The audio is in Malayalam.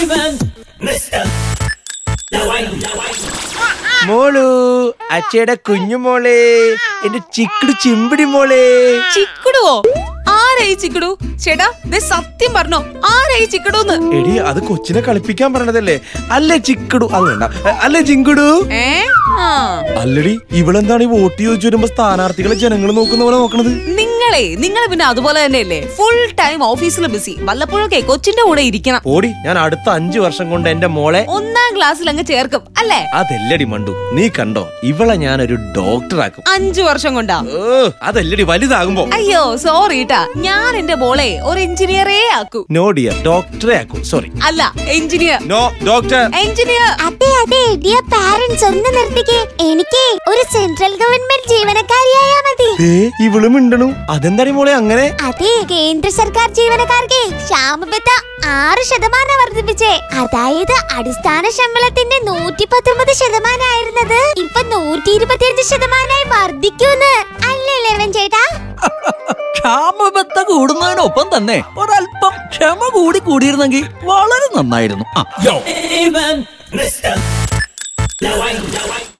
മോളു അച്ഛയുടെ കുഞ്ഞു മോളെ എന്റെ ചിക്കിടി ചിമ്പിടി മോളെ ചിക്കിടുവോ ആരായി ചിക്കിടു ചേട്ടാ ദേ സത്യം പറഞ്ഞോ ആരായി ചിക്കിടൂന്ന് എടി അത് കൊച്ചിനെ കളിപ്പിക്കാൻ പറഞ്ഞതല്ലേ അല്ലേ ചിക്കിടു അത് വേണ്ട അല്ലേ ചിങ്കിടു ഏ ആ. അല്ലടി ഇവളെന്താണ് ഈ വോട്ട് ചോദിച്ചു വരുമ്പോ സ്ഥാനാർത്ഥികളെ ജനങ്ങൾ നോക്കുന്ന പോലെ നോക്കണത് നിങ്ങളെ നിങ്ങൾ പിന്നെ അതുപോലെ തന്നെയല്ലേ ഫുൾ ടൈം ഓഫീസിൽ ബിസി വല്ലപ്പോഴൊക്കെ കൊച്ചിന്റെ കൂടെ ഇരിക്കണം ഓടി ഞാൻ അടുത്ത അഞ്ചു വർഷം കൊണ്ട് എന്റെ മോളെ ഒന്നാം ക്ലാസ്സിൽ അങ്ങ് ചേർക്കും അല്ലേ അതല്ലടി മണ്ടു നീ കണ്ടോ ഇവളെ ഞാനൊരു ഡോക്ടറാക്കും അഞ്ചു വർഷം കൊണ്ടാ ഓ അതല്ലടി വലുതാകുമ്പോ അയ്യോ സോറി ട്ടാ ഞാൻ എന്റെ മോളെ ഒരു എഞ്ചിനീയറേ ആക്കൂ നോ ഡിയർ ഡോക്ടറെ ആക്കും സോറി അല്ല എഞ്ചിനീയർ നോ ഡോക്ടർ എഞ്ചിനീയർ അതെ അതെ ഡിയർ പാരന്റ്സ് ഒന്ന് നിർത്തിക്കേ എനിക്ക് ഒരു സെൻട്രൽ ഗവൺമെന്റ് ജീവനക്കാരിയായാ മതി ഏ ഇവളും മിണ്ടണു അതെന്താടി മോളെ അങ്ങനെ അതെ കേന്ദ്ര സർക്കാർ ജീവനക്കാർക്ക് ക്ഷാമബത്ത ആറ് ശതമാനം വർദ്ധിപ്പിച്ചേ അതായത് അടിസ്ഥാന ശമ്പളത്തിന്റെ നൂറ്റി പത്തൊമ്പത് ശതമാനമായിരുന്നത് ഇപ്പൊ നൂറ്റി ഇരുപത്തിയഞ്ച് ശതമാനമായി വർദ്ധിക്കൂന്ന് അല്ലേ ലെവൻ ചേട്ടാ ക്ഷാമബത്ത കൂടുന്നതിനൊപ്പം തന്നെ ഒരല്പം ക്ഷമ കൂടി കൂടിയിരുന്നെങ്കിൽ വളരെ നന്നായിരുന്നു ആ